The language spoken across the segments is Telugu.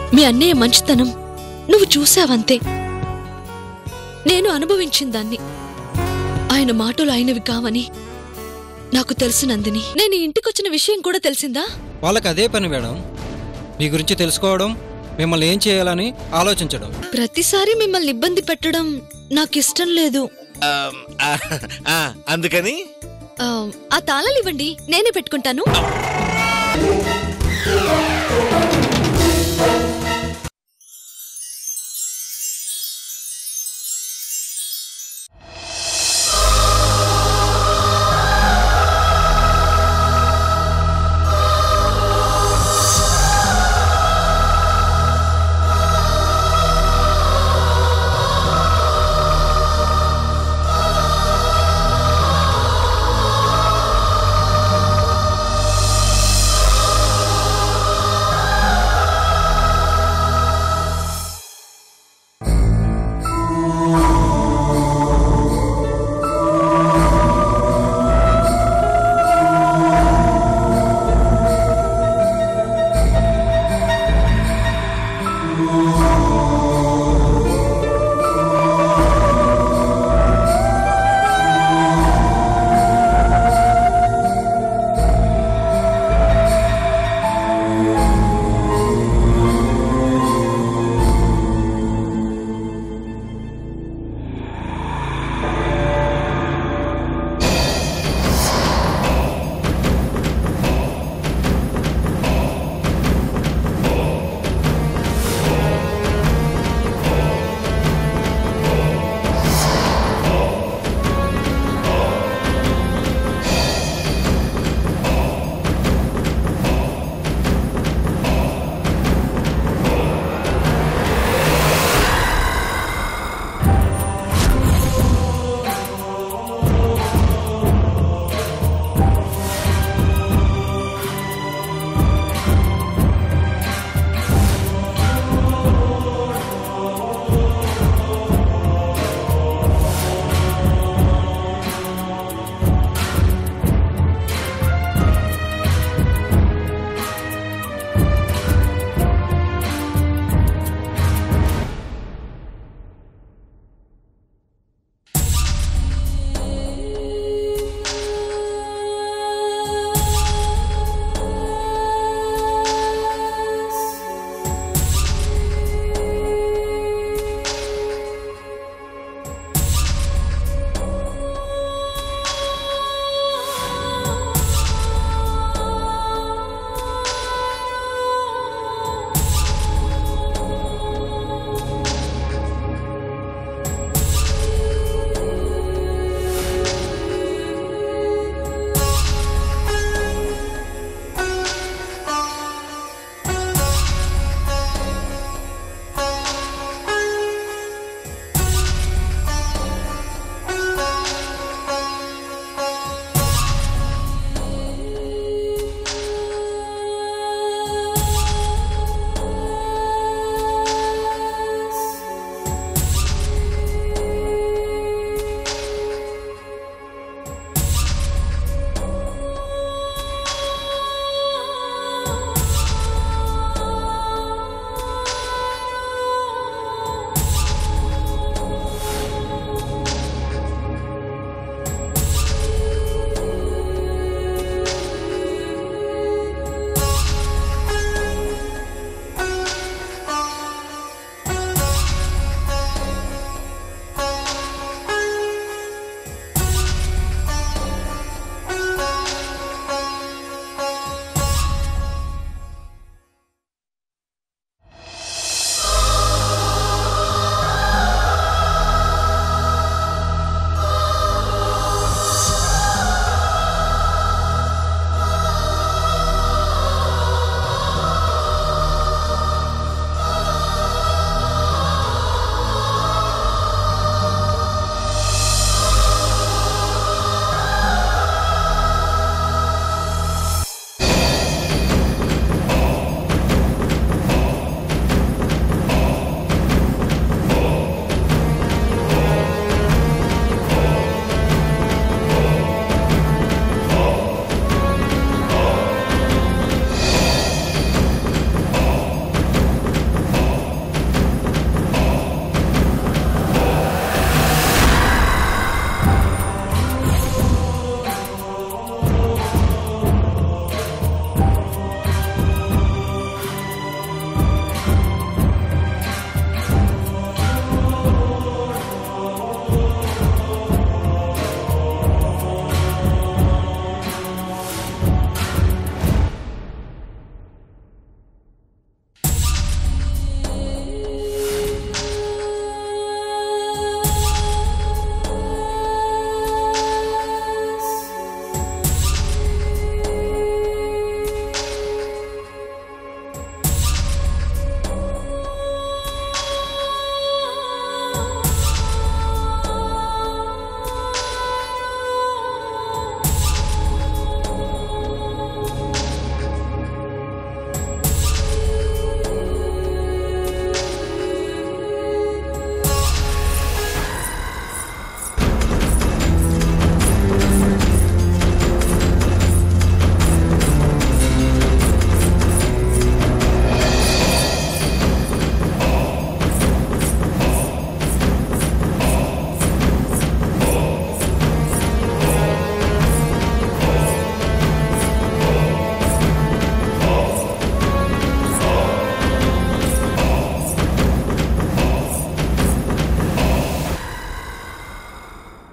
మీ అన్నయ్య మంచితనం నువ్వు చూసావంతే నేను అనుభవించిన దాన్ని ఆయన మాటలు అయినవి కావని నాకు తెలుసు నందిని నేను ఈ ఇంటికొచ్చిన విషయం కూడా తెలిసిందా వాళ్ళకి అదే పని మేడం మీ గురించి తెలుసుకోవడం మిమ్మల్ని ఏం చేయాలని ఆలోచించడం ప్రతిసారి మిమ్మల్ని ఇబ్బంది పెట్టడం నాకిష్టం లేదు ఆమ్, ఆ, ఆ, అందుకని ఆ, ఆ తాళాలు ఇవ్వండి నేనే పెట్టుకుంటాను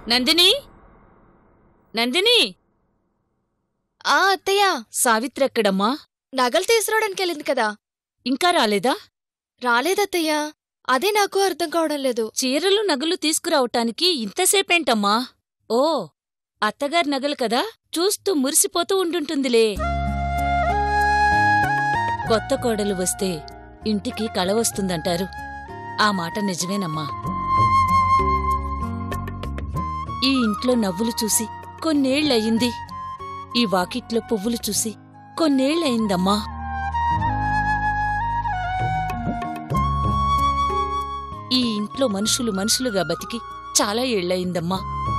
నందిని నందిని ఆ అత్తయ్య సావిత్రెక్కడమ్మా నగలు తీసుకురావడానికి వెళ్ళింది కదా ఇంకా రాలేదా రాలేదత్తయ్య అదే నాకు అర్థం కావడం లేదు చీరలు నగలు తీసుకురావటానికి ఇంతసేపేంటమ్మా ఓ అత్తగారి నగలు కదా చూస్తూ మురిసిపోతూ ఉండుంటుందిలే కొత్త కోడలు వస్తే ఇంటికి కళ వస్తుందంటారు ఆ మాట నిజమేనమ్మా ఈ ఇంట్లో నవ్వులు చూసి కొన్నేళ్లయింది ఈ వాకిట్లో పువ్వులు చూసి కొన్నేళ్లయిందమ్మా ఈ ఇంట్లో మనుషులు మనుషులుగా బతికి చాలా ఏళ్లయిందమ్మా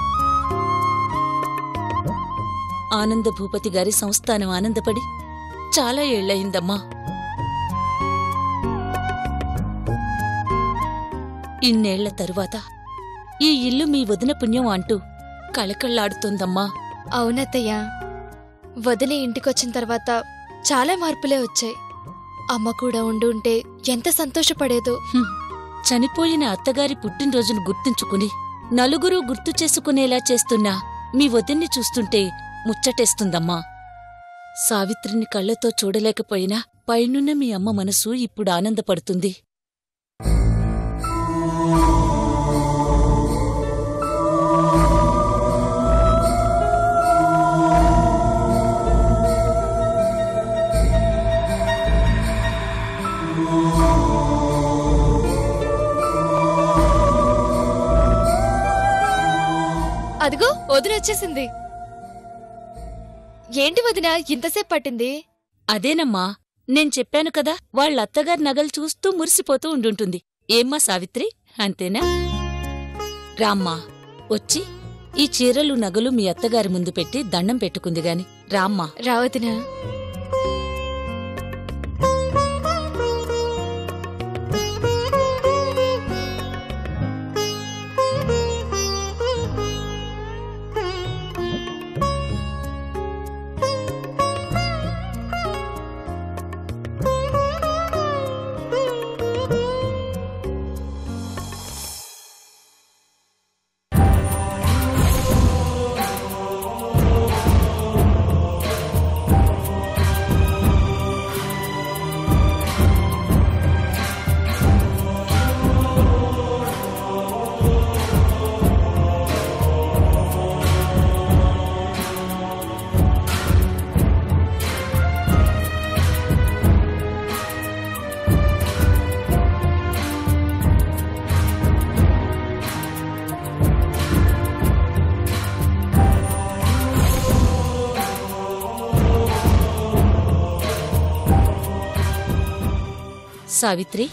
ఆనంద భూపతి గారి సంస్థానం ఆనందపడి చాలా ఏళ్లయిందమ్మా ఇన్నేళ్ల తరువాత ఈ ఇల్లు మీ వదిన పుణ్యం అంటూ కళకళ్లాడుతోందమ్మా అవునత్తయ్య వదిన ఇంటికొచ్చిన తర్వాత చాలా మార్పులే వచ్చాయి అమ్మ కూడా ఉండి ఉంటే ఎంత సంతోషపడేదో హ్మ్. చనిపోయిన అత్తగారి పుట్టినరోజును గుర్తుంచుకుని నలుగురూ గుర్తు చేసుకునేలా చేస్తున్న మీ వదిన్ని చూస్తుంటే ముచ్చటేస్తుందమ్మా సావిత్రిని కళ్ళతో చూడలేకపోయినా పైనున్న మీ అమ్మ మనసు ఇప్పుడు ఆనందపడుతుంది అదిగో వదిన వచ్చేసింది ఏంటి వదిన ఇంతసేపు పట్టింది అదేనమ్మా నేను చెప్పాను కదా వాళ్ళ అత్తగారి నగలు చూస్తూ మురిసిపోతూ ఉండుంటుంది ఏమ్మా సావిత్రి అంతేనా రామ్మా వచ్చి ఈ చీరలు నగలు మీ అత్తగారి ముందు పెట్టి దండం పెట్టుకుంది గాని రామ్మా రా వదిన సావిత్రి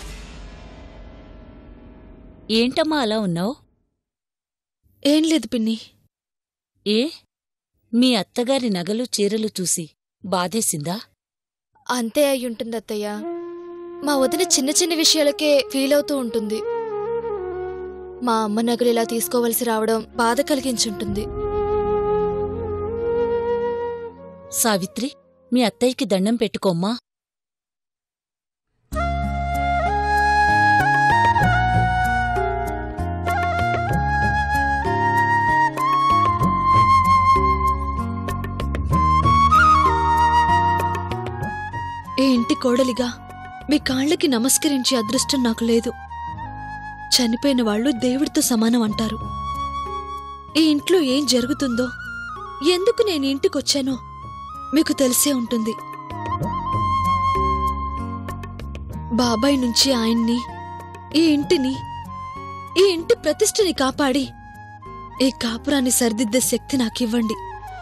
ఏంటమ్మా అలా ఉన్నావు ఏం లేదు పిన్ని ఏ మీ అత్తగారి నగలు చీరలు చూసి బాధేసిందా అంతే అయి ఉంటుంది అత్తయ్య మా వదిన చిన్న చిన్న విషయాలకే ఫీల్ అవుతూ ఉంటుంది మా అమ్మ నగలు ఇలా తీసుకోవలసి రావడం బాధ కలిగించుంటుంది సావిత్రి మీ అత్తయ్యకి దండం పెట్టుకోమ్మా ఏ ఇంటి కోడలిగా మీ కాళ్ళకి నమస్కరించే అదృష్టం నాకు లేదు చనిపోయిన వాళ్ళు దేవుడితో సమానం అంటారు ఈ ఇంట్లో ఏం జరుగుతుందో ఎందుకు నేను ఇంటికొచ్చానో మీకు తెలిసే ఉంటుంది బాబాయ్ నుంచి ఆయన్ని ఈ ఇంటిని ఈ ఇంటి ప్రతిష్టని కాపాడి ఈ కాపురాన్ని సరిదిద్దే శక్తి నాకివ్వండి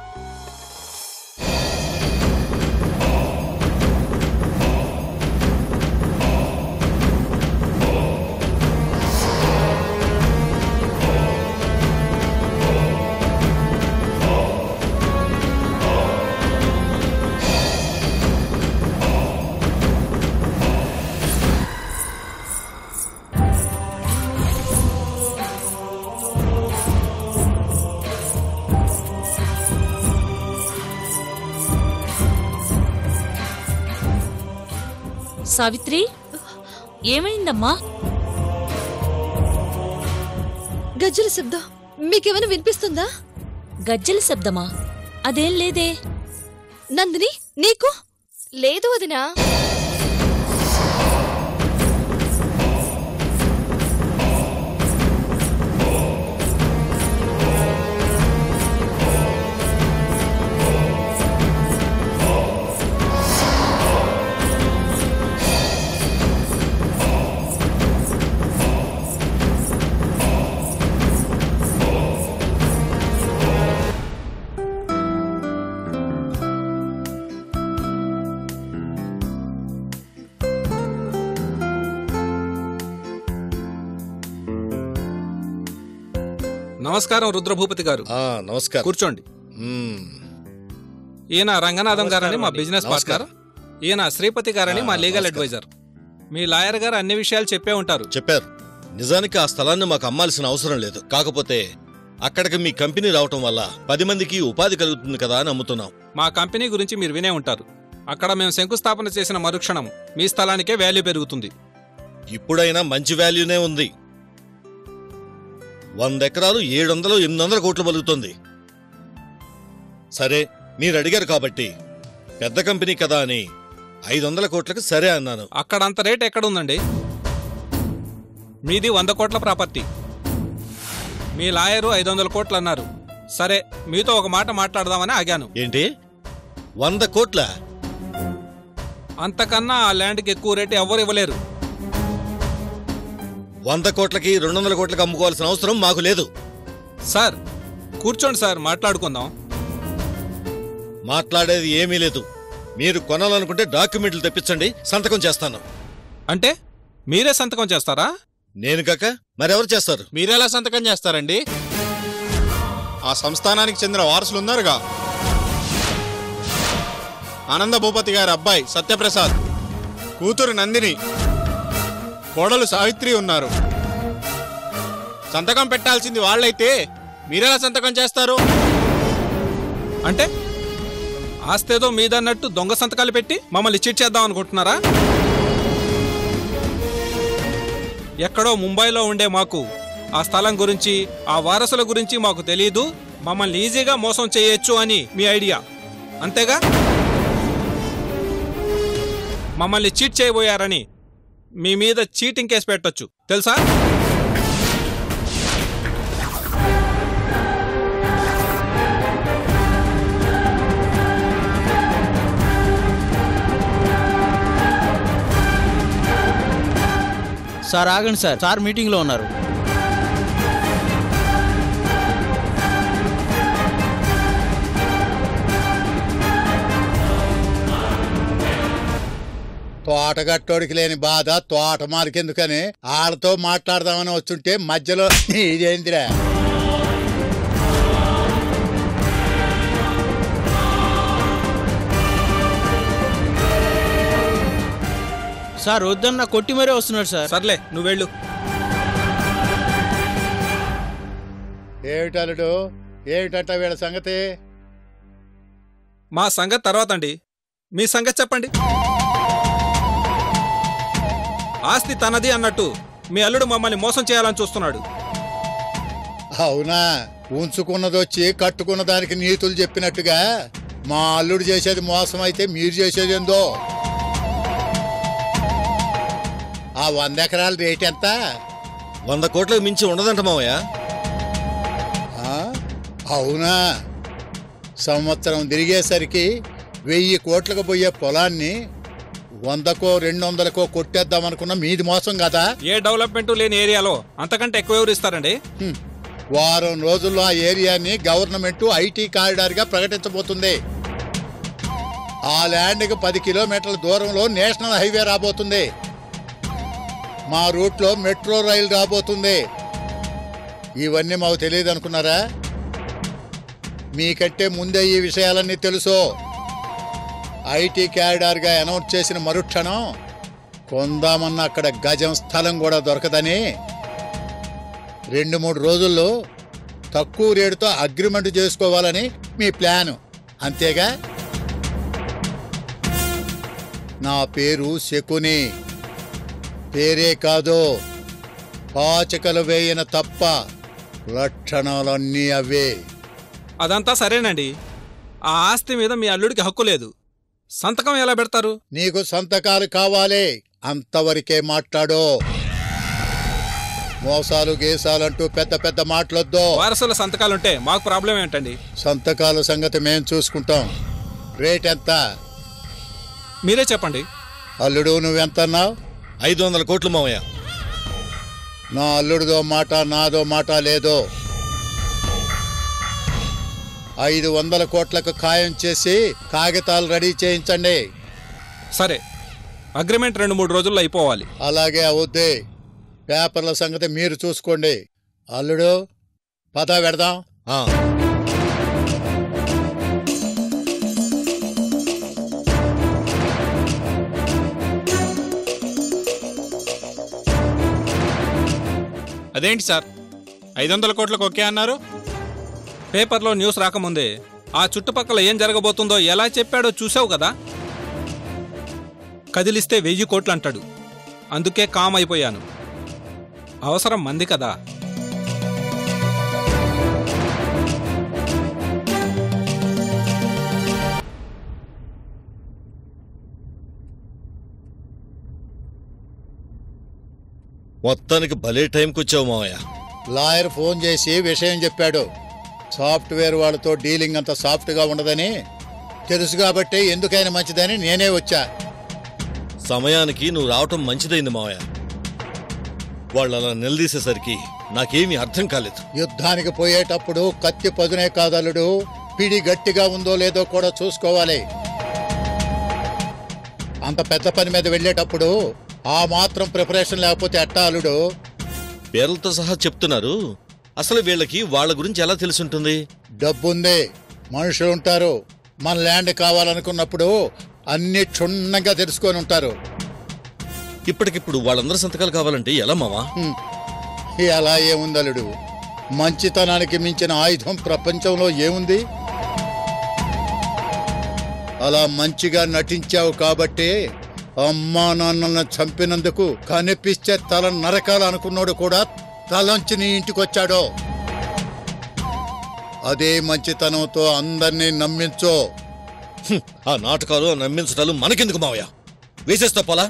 సావిత్రి ఏమైందమ్మా గజ్జల శబ్దం మీకేమైనా వినిపిస్తుందా గజ్జల శబ్దమా అదేం లేదే నందిని నీకు లేదు వదినా నమస్కారం రుద్రభూపతి గారు ఆ, నమస్కారం కూర్చోండి మ్మ్. ఈయన రంగనాథం గారని మా నమస్కారం బిజినెస్ అండి. పార్ట్నర్ ఈయన శ్రీపతి గారని ఆ, మా లీగల్ నమస్కారం. అడ్వైజర్ మీ లాయర్ గారు అన్ని విషయాలు చెప్పే ఉంటారు చెప్పారు నిజానికి ఆ స్థలాన్ని మాకు అమ్మాల్సిన అవసరం లేదు కాకపోతే అక్కడికి మీ కంపెనీ రావటం వల్ల పది మందికి ఉపాధి కలుగుతుంది కదా అని అమ్ముతున్నాం మా కంపెనీ గురించి మీరు వినే ఉంటారు అక్కడ మేము శంకుస్థాపన చేసిన మరుక్షణం మీ స్థలానికే వాల్యూ పెరుగుతుంది ఇప్పుడైనా మంచి వాల్యూనే ఉంది వంద ఎకరాలు ఏడు వందలు ఎనిమిది వందల కోట్లు పలుకుతుంది సరే మీరు అడిగారు కాబట్టి పెద్ద కంపెనీ కదా అని ఐదు వందల కోట్లకు సరే అన్నాను అక్కడ అంత రేట్ ఎక్కడ ఉందండి మీది వంద కోట్ల ప్రాపర్టీ మీ లాయరు ఐదు వందల కోట్లు అన్నారు సరే మీతో ఒక మాట మాట్లాడదామని ఆగాను ఏంటి వంద కోట్ల అంతకన్నా ఆ ల్యాండ్కి ఎక్కువ రేటు ఎవ్వరు ఇవ్వలేరు వంద కోట్లకి రెండు వందల కోట్లకి అమ్ముకోవాల్సిన అవసరం మాకు లేదు సార్ కూర్చోండి సార్ మాట్లాడుకుందాం మాట్లాడేది ఏమీ లేదు మీరు కొనాలనుకుంటే డాక్యుమెంట్లు తెప్పించండి సంతకం చేస్తాను అంటే మీరే సంతకం చేస్తారా నేను కాక మరెవరు చేస్తారు మీరెలా సంతకం చేస్తారండి ఆ సంస్థానానికి చెందిన వారసులు ఉన్నారుగా ఆనంద భూపతి గారి అబ్బాయి సత్యప్రసాద్ కూతురు నందిని కోడలు సావిత్రి ఉన్నారు సంతకం పెట్టాల్సింది వాళ్ళైతే మీరెలా సంతకం చేస్తారు అంటే ఆస్తేదో మీదన్నట్టు దొంగ సంతకాలు పెట్టి మమ్మల్ని చీట్ చేద్దాం అనుకుంటున్నారా ఎక్కడో ముంబైలో ఉండే మాకు ఆ స్థలం గురించి ఆ వారసుల గురించి మాకు తెలియదు మమ్మల్ని ఈజీగా మోసం చేయొచ్చు అని మీ ఐడియా అంతేగా మమ్మల్ని చీట్ చేయబోయారని మీ మీద చీటింగ్ కేసు పెట్టొచ్చు తెలుసా సార్ ఆగండి సార్ సార్ మీటింగ్లో ఉన్నారు తోటగట్టోడికి లేని బాధ తోట మారికెందుకని ఆళ్ళతో మాట్లాడదామని వచ్చుంటే మధ్యలో ఇదేందిరా సార్ వద్దన్న కొట్టి మరీ వస్తున్నాడు సార్ సర్లే నువ్వు వెళ్ళు ఏమిటలుడు ఏమిటంట వీళ్ళ సంగతి మా సంగతి తర్వాత అండి మీ సంగతి చెప్పండి ఆస్తి తనది అన్నట్టు మీ అల్లుడు మమ్మల్ని మోసం చేయాలని చూస్తున్నాడు అవునా ఉంచుకున్నదొచ్చి కట్టుకున్న దానికి నీతులు చెప్పినట్టుగా మా అల్లుడు చేసేది మోసం అయితే మీరు చేసేది ఏందో ఆ వంద ఎకరాల రేట్ ఎంత వంద కోట్లకు మించి ఉండదంట మావయ్య ఆ? అవునా సంవత్సరం తిరిగేసరికి వెయ్యి కోట్లకు పోయే పొలాన్ని వందకో రెండు వందలకో కొట్టేద్దాం అనుకున్న మీది మోసం కదా ఏ డెవలప్మెంట్ లేని ఏరియాలో అంతకంటే ఎక్కువ ఎవరు ఇస్తారండి హ్మ్. వారం రోజుల్లో ఆ ఏరియాని గవర్నమెంట్ ఐటీ కారిడార్గా ప్రకటించబోతుంది ఆ ల్యాండ్కి పది కిలోమీటర్ల దూరంలో నేషనల్ హైవే రాబోతుంది మా రూట్లో మెట్రో రైలు రాబోతుంది ఇవన్నీ మాకు తెలియదు అనుకున్నారా మీకంటే ముందే ఈ విషయాలన్నీ తెలుసు ఐటీ క్యారిడార్గా అనౌన్స్ చేసిన మరుక్షణం కొందామన్న అక్కడ గజం స్థలం కూడా దొరకదని రెండు మూడు రోజుల్లో తక్కువ రేటుతో అగ్రిమెంట్ చేసుకోవాలని మీ ప్లాను అంతేగా నా పేరు శకుని పేరే కాదు పాచికలు వేయన తప్ప లక్షణాలన్నీ అవే అదంతా సరేనండి ఆ ఆస్తి మీద మీ అల్లుడికి హక్కు లేదు సంతకం ఎలా పెడతారు నీకు సంతకాలు కావాలి అంతవరకే మాట్లాడు మోసాలు గీసాలంటూ పెద్ద పెద్ద మాటలొద్దు వారసుల సంతకాలుంటే మాకు ప్రాబ్లం ఏంటండి సంతకాల సంగతి మేం చూసుకుంటాం రేట్ ఎంత మీరే చెప్పండి అల్లుడు నువ్వెంతన్నావు ఐదు వందల కోట్లు మావయ్య నా అల్లుడిదో మాట నాదో మాట లేదో ఐదు వందల కోట్లకు ఖాయం చేసి కాగితాలు రెడీ చేయించండి సరే అగ్రిమెంట్ రెండు మూడు రోజుల్లో అయిపోవాలి అలాగే అవుద్ది పేపర్ల సంగతి మీరు చూసుకోండి అల్లుడు పద పెడదాం ఆ, అదేంటి సార్ ఐదు వందల కోట్లకు ఓకే అన్నారు పేపర్లో న్యూస్ రాకముందే ఆ చుట్టుపక్కల ఏం జరగబోతుందో ఎలా చెప్పాడో చూసావు కదా కదిలిస్తే వెయ్యి కోట్లు అంటాడు అందుకే కామ్ అయిపోయాను అవసరం మంది కదా మొత్తానికి భలే టైంకి వచ్చావు మావయ్య లాయర్ ఫోన్ చేసి విషయం చెప్పాడు సాఫ్ట్వేర్ వాళ్ళతో డీలింగ్ అంత సాఫ్ట్గా ఉండదని తెలుసు కాబట్టి ఎందుకైనా మంచిదని నేనే వచ్చా సమయానికి నువ్వు రావటం మంచిదైంది మావయ్య వాళ్ళు అలా నిలదీసేసరికి నాకేమీ అర్థం కాలేదు యుద్ధానికి పోయేటప్పుడు కత్తి పదునే కాదలుడు పిడి గట్టిగా ఉందో లేదో కూడా చూసుకోవాలి అంత పెద్ద పని మీద వెళ్ళేటప్పుడు ఆ మాత్రం ప్రిపరేషన్ లేకపోతే ఎట్టా అల్లుడు పేర్లతో సహా చెప్తున్నారు అసలు వీళ్ళకి వాళ్ళ గురించి ఎలా తెలుసుంటుంది డబ్బుంది మనుషులు ఉంటారు మన ల్యాండ్ కావాలనుకున్నప్పుడు అన్ని క్షుణ్ణంగా తెలుసుకొని ఉంటారు ఇప్పటికిప్పుడు వాళ్ళందరి సంతకాలు కావాలంటే ఎలా మావా హ్మ్. అలా ఏముంది అల్లుడు మంచితనానికి మించిన ఆయుధం ప్రపంచంలో ఏముంది అలా మంచిగా నటించావు కాబట్టి అమ్మా నాన్నలను చంపినందుకు కనిపిస్తే తల నరకాలనుకున్నాడు కూడా తలంచి నీ ఇంటికొచ్చాడో అదే మంచితనంతో అందరినీ నమ్మించో హ్మ్, ఆ నాటకాలు ఆ నమ్మించటాలు మనకెందుకు మావయ్య వేసేస్తా పోలా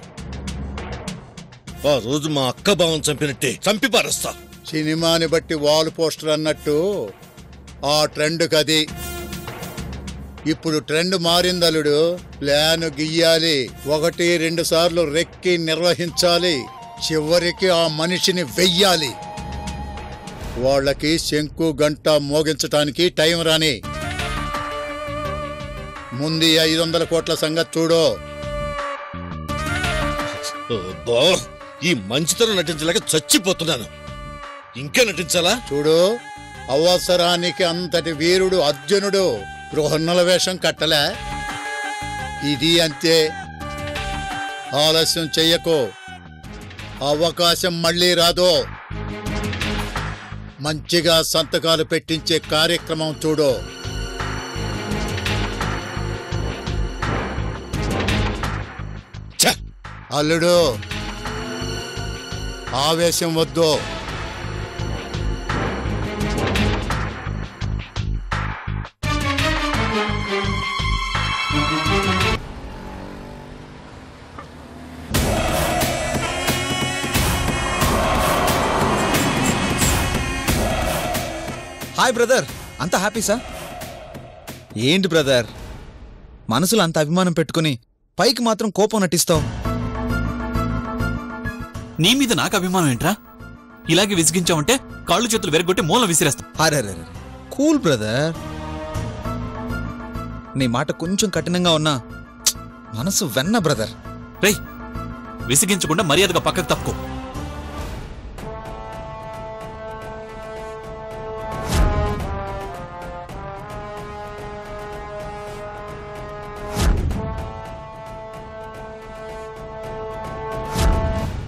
ఆ రోజు మా అక్క బావం చంపినట్టే చంపి పారేస్తా సినిమాని బట్టి వాల్ పోస్టర్ అన్నట్టు ఆ ట్రెండ్ కది ఇప్పుడు ట్రెండ్ మారిందలుడు ప్లాన్ గీయాలి ఒకటి రెండు సార్లు రెక్కి నిర్వహించాలి చివరికి ఆ మనిషిని వెయ్యాలి వాళ్ళకి శంకు గంట మోగించటానికి టైం రాని ముందు ఈ ఐదు వందల కోట్ల సంగతి చూడు అబ్బా, ఈ మంచితనం నటించలేక చచ్చిపోతున్నాను ఇంకా నటించాలా చూడు అవసరానికి అంతటి వీరుడు అర్జునుడు గృహన్నల వేషం కట్టలే ఇది అంతే ఆలస్యం చెయ్యకు అవకాశం మళ్ళీ రాదు మంచిగా సంతకాలు పెట్టించే కార్యక్రమం చూడు ఛ! అల్లుడు ఆవేశం వద్దు హాయ్ బ్రదర్ అంత హ్యాపీ సార్ ఏంటి బ్రదర్ మనసులో అంత అభిమానం పెట్టుకుని పైకి మాత్రం కోపం నటిస్తావు నీ మీద నాకు అభిమానం ఏంట్రా ఇలాగే విసిగించావంటే కాళ్ళు చేతులు వెరగొట్టి మూల విసిరేస్తా అరే కూల్ బ్రదర్ నీ మాట కొంచెం కఠినంగా ఉన్నా ప్చ్! మనసు వెన్న బ్రదర్ రేయ్ విసిగించకుండా మర్యాదగా పక్కకు తప్పుకో